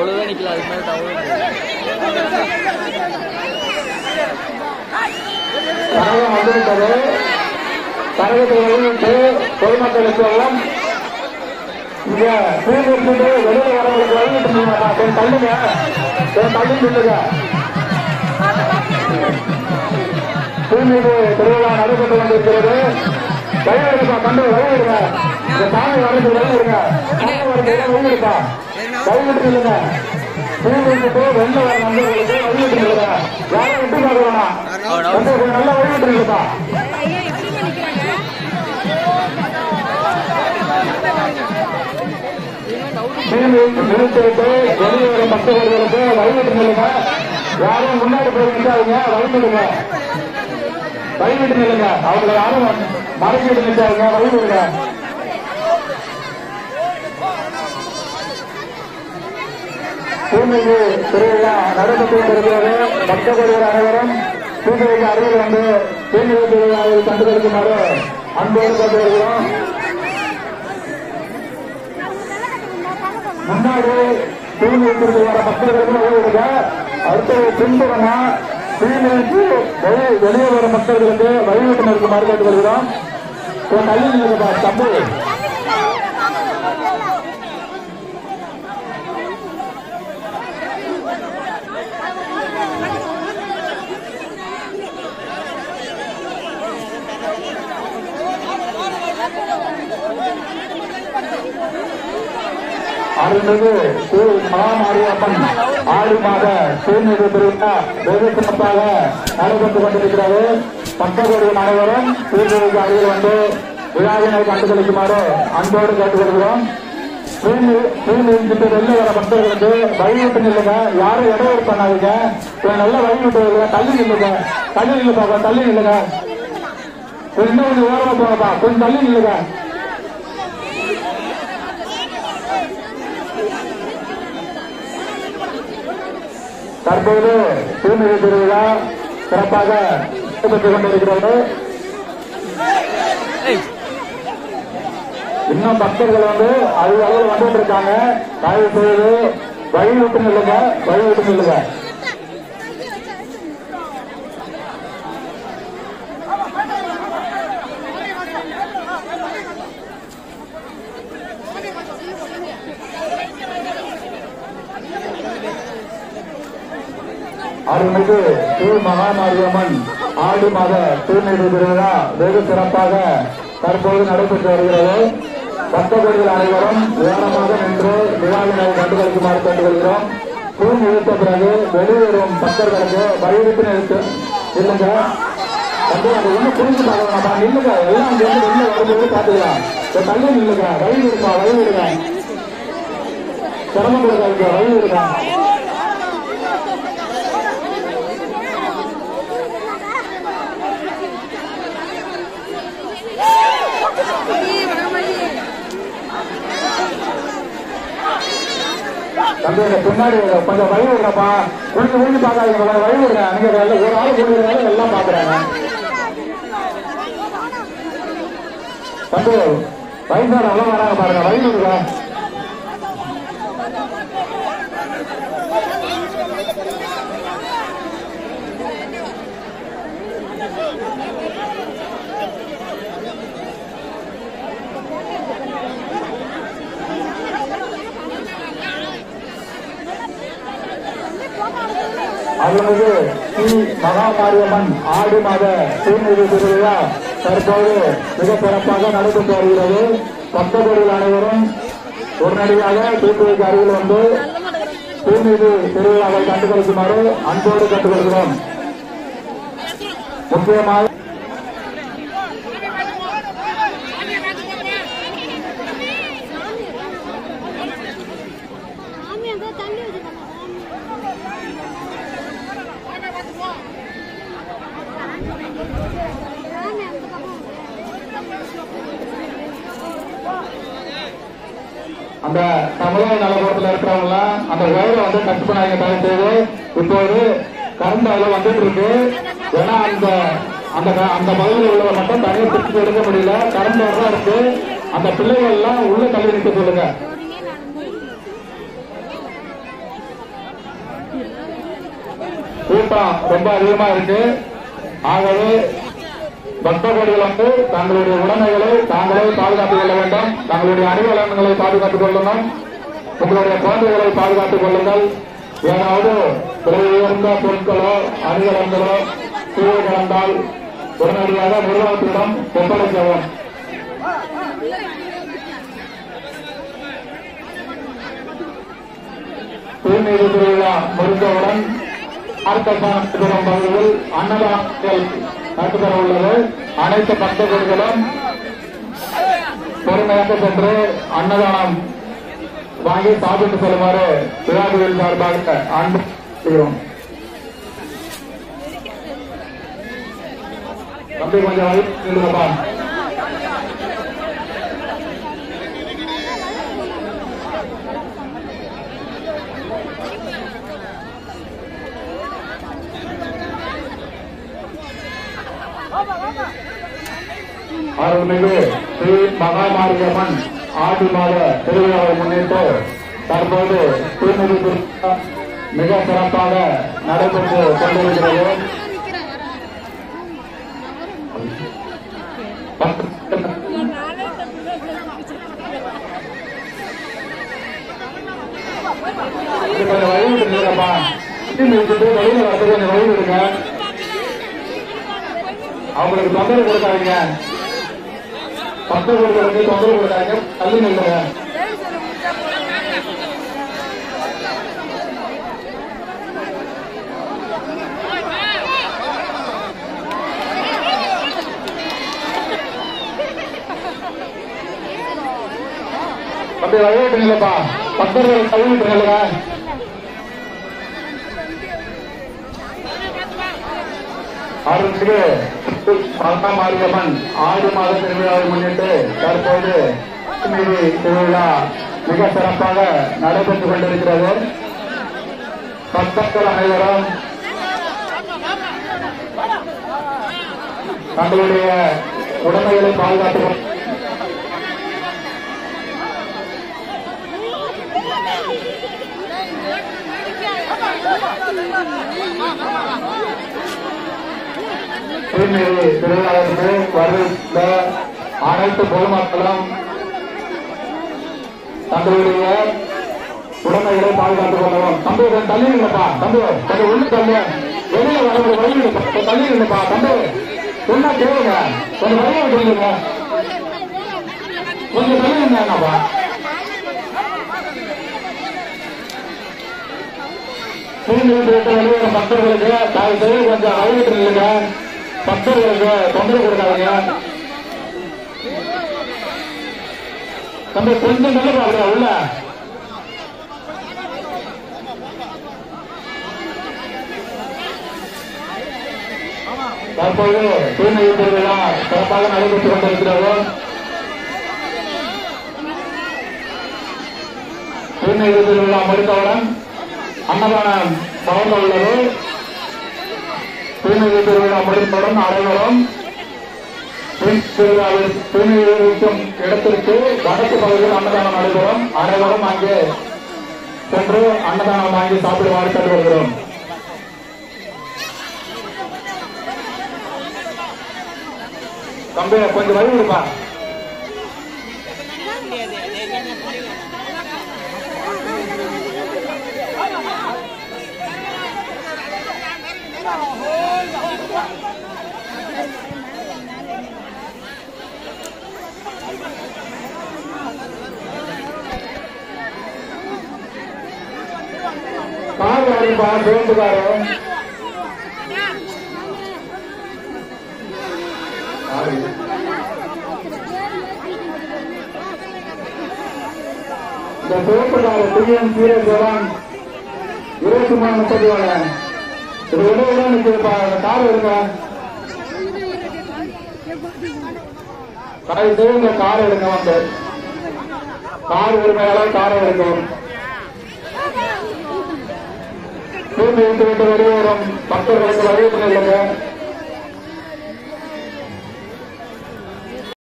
அவ்வளோதான் நிற்கல அதுக்கு மேலே டவர் கழகம் வந்துவிட்டது கழகத்தை வெளியிட்டு பொதுமக்களுக்கு எல்லாம் இங்க பூ வச்சுட்டு வெளியில வரவங்களுக்கு வெளியிட்டு நீங்க கொஞ்சம் தள்ளுங்க கொஞ்சம் தள்ளி நில்லுங்க பூமீது திருவிழா நடைபெற்று கொண்டிருக்கிறது வழிவிடுப்பா கண்டு வழிவிடுங்க இந்த சாமி வரது வழிவிடுங்க சாமி வரது வழிவிடுப்பா வழிவிட்டு நில்லுங்க பூமிக்கு வெளில வர நண்பர்களுக்கு வழிவிட்டு நில்லுங்க யாரும் விட்டு பார்க்க வேணாம் வந்து கொஞ்சம் நல்லா வழிவிட்டு நில்லுப்பா பூமிக்கு நிறுத்திவிட்டு வெளியே வரும் பக்தர்களுக்கு வழிவிட்டு நில்லுங்க யாரும் முன்னாடி போய் நிற்காதீங்க வழிவிடுங்க வழிவிட்டு நில்லுங்க அவங்களை யாரும் மறைச்சிட்டு நிற்காதீங்க வழிவிடுங்க பூமிக்கு திருவிழா நடைபெற்று கொண்டிருக்கிறது பக்தர்கள் அனைவரும் பூமிக்கு அருகில் வந்து பூமிக்கு திருவிழாவை கண்டுபிடிக்குமாறு அன்போடு கொண்டு வருகிறோம் முன்னாடி பூமிக்கு வர பக்தர்களுக்கு வழிவிடுங்க அடுத்தது பின்புறமா பூமிக்கு வெளி- வெளியே வர பக்தர்களுக்கு வழிவிட்டு நிற்குமாறு கேட்டுக்கொள்கிறோம் கொஞ்சம் தள்ளி நிற்குப்பா தம்பி அருள்மிகு ஸ்ரீ மகாமாரியம்மன் ஆடி மாத சூழ்நிலை திருவிழா வெகு சிறப்பாக நடைபெற்றுக் கொண்டிருக்கிறது பக்தர்கள் அனைவரும் சூழ்நிலைக்கு அருகில் வந்து விழாவினை கண்டுகளிக்குமாறு அன்போடு கேட்டுக்கொள்கிறோம் சூழ்நிலை வெளில வர பக்தர்களுக்கு வழிவிட்டு நில்லுங்க யாரும் இடையூறு பண்ணாதீங்க கொஞ்சம் நல்ல வழிவிட்டு வருங்க தள்ளி நில்லுங்க தள்ளி நில்லுப்பா தள்ளி நில்லுங்க கொஞ்சம் கொஞ்சம் ஓரமா போங்கப்பா கொஞ்சம் தள்ளி நில்லுங்க தற்போது தூய்மை திருவிழா சிறப்பாக நடைபெற்றுக் கொண்டிருக்கிறது இன்னும் பக்தர்கள் வந்து அதிக அளவில் வந்துட்டு இருக்காங்க தயவு செய்து வழி விட்டு நில்லுங்க வழி விட்டு நில்லுங்க அருள்மிகு ஸ்ரீ மகாமாரியம்மன் ஆடி மாத தூய்மைப்பு திருவிழா வெகு சிறப்பாக தற்போது நடைபெற்று வருகிறது பக்தர்கள் அனைவரும் ஓரமாக நின்று விழாவினை கண்டுகளிக்குமாறு கேட்டுக்கொள்கிறோம் தூண் இழுத்த பிறகு வெளியேறும் பக்தர்களுக்கு வழிவிட்டு நிறுத்து இல்லைங்க வந்து அதை ஒன்றும் புரிஞ்சு பார்க்க வேணாமா நில்லுங்க எல்லாம் அங்க இருந்து வெளில வரும்போது பார்த்துக்கலாம் இந்த தள்ளி நில்லுங்க வழி விடுப்பா வழி விடுங்க சிரமம் கொடுக்காதீங்க வழி விடுங்க தம்பி இந்த பின்னாடி கொஞ்சம் வழி விடுறப்பா கொஞ்சம் விழுந்து பார்க்காதீங்க கொஞ்சம் வழி விடுங்க நீங்க எல்லாம் ஒரு ஆள் விழுகிறதால எல்லாம் பாக்குறாங்க தம்பி வயசான எல்லாம் வராங்க பாருங்க வழி விடுங்க அருள்மிகு ஸ்ரீ மகாமாரியம்மன் ஆடி மாத தூய்மைவு திருவிழா தற்போது மிக சிறப்பாக நடைபெற்று வருகிறது பக்தர்கள் அனைவரும் உடனடியாக தூத்துவைக்கு அருகில் வந்து தூய்மைவு திருவிழாவை கண்டுகளிக்குமாறு அன்போடு கற்றுக்கொள்கிறோம் முக்கியமாக சாமி அங்க தண்ணி வச்சுக்கோங்க சாமி அந்த பக்கம் அந்த தமிழக நலபுரத்தில் இருக்கிறவங்க அந்த வயலை வந்து கட் பண்ணாங்க தயவு செய்து இப்போது கரண்ட் அதில் வந்துட்டு இருக்கு ஏன்னா அந்த அந்த க- அந்த பகுதியில் உள்ளவங்க மட்டும் தனியாக பிரிச்சு எடுக்க முடியல கரண்ட் தான் இருக்கு அந்த பிள்ளைகள் எல்லாம் உள்ள தள்ளி நிற்க சொல்லுங்க கூட்டம் ரொம்ப அதிகமா இருக்கு ஆகவே பக்தர்கள் வந்து தங்களுடைய உடைமைகளை தாங்களே பாதுகாத்துக் கொள்ள வேண்டும் தங்களுடைய அணிவலன்களை பாதுகாத்துக் கொள்ளணும் உங்களுடைய குழந்தைகளை பாதுகாத்துக் கொள்ளுங்கள் ஏதாவது விலை உயர்ந்த பொருட்களோ அணிகலன்களோ கீழே கிடந்தால் உடனடியாக நிர்வாகத்திடம் ஒப்படைக்கவும் தூய்நீர் திருவிழா முடிந்தவுடன் ஆர்த்தசானம் பகுதியில் அன்னதானங்கள் நடைபெற உள்ளது அனைத்து பக்தர்களும் பொறுமையாக சென்று அன்னதானம் வாங்கி சாப்பிட்டு செல்லுமாறு விழாக்குழுவின் சார்பாக அன்பு செய்கிறோம் தம்பி கொஞ்சம் வழி நில்லுங்கப்பா அருள்மிகு ஸ்ரீ மகாமாரியம்மன் ஆடி மாத திருவிழாவை முன்னிட்டு தற்போது தூய்மை திருவிழா மிக சிறப்பாக நடைபெற்று கொண்டிருக்கிறது இது கொஞ்சம் வழி விட்டுருங்கப்பா நிறுத்திட்டு வெளியில வரது கொஞ்சம் வழி விடுங்க அவங்களுக்கு தொந்தரவு கொடுக்காதீங்க பக்தர்களுக்கு தொந்தரவு கொடுக்காதீங்க தள்ளி நில்லுங்க அப்படி வழி விட்டுங்களப்பா பக்தர்கள் தள்ளி விட்டுருங்க அருள்மிகு மகா மாரியம்மன் ஆடி மாத திருவிழாவை முன்னிட்டு தற்போது மீறி திருவிழா மிக சிறப்பாக நடைபெற்றுக் கொண்டிருக்கிறது பக்தர்கள் அனைவரும் தங்களுடைய உடைமைகளை பாதுகாத்துக் கொள்ள திருநெல்வேலி திருவிழாவிற்கு வருகின்ற அனைத்து பொதுமக்களும் தங்களுடைய உடைமைகளை பாதுகாத்துக் கொள்ளவும் தம்பி கொஞ்சம் தள்ளி இல்லப்பா தம்பி கொஞ்சம் உள்ள தள்ளு வெளியில வர ஒரு வழி இல்லப்பா கொஞ்சம் தள்ளி இல்லப்பா தம்பி என்ன கேளுங்க கொஞ்சம் வழியை சொல்லுங்க கொஞ்சம் தள்ளி இருந்தாங்கப்பா திருநெல்வேலி விட்டு வெளியேற பக்தர்களுக்கு தாய் செய்து கொஞ்சம் அழகிட்டு இல்லைங்க பக்தர்களுக்கு தொந்தரவு கொடுக்காதீங்க தம்பி கொஞ்சம் நல்ல பாருங்க உள்ள தற்போது தூய்மை திருவிழா சிறப்பாக நடைபெற்றுக் கொண்டிருக்கிறது தூய்மை திருவிழா முடித்தவுடன் அன்னதானம் வழங்க உள்ளது தூய்மை திருவிழா முடிந்தவுடன் அனைவரும் தூய்மை திருவிழாவில் தூய்மை இருக்கும் இடத்திற்கு வடக்கு பகுதியில் அன்னதானம் நடைபெறும் அனைவரும் அங்கே சென்று அன்னதானம் வாங்கி சாப்பிடுமாறு கேட்டுக்கொள்கிறோம் தம்பி கொஞ்சம் வழி விடுப்பா கார் வாடிப்பா சேர்ந்துக்காரு இந்த சிவப்பு கார் டிஎம் சீரோ செவன் இருபத்தி மூணு முப்பத்தி ஒண்ணு இது விட விட நிற்குதுப்பா இந்த கார் எடுங்க கடை இந்த கார் எடுங்க வந்து கார் உரிமையாளர் காரை எடுக்கும் தூண்டி விட்டு விட்டு வெளியேறும் பக்தர்களுக்கு வரவேற்பு இல்லைங்க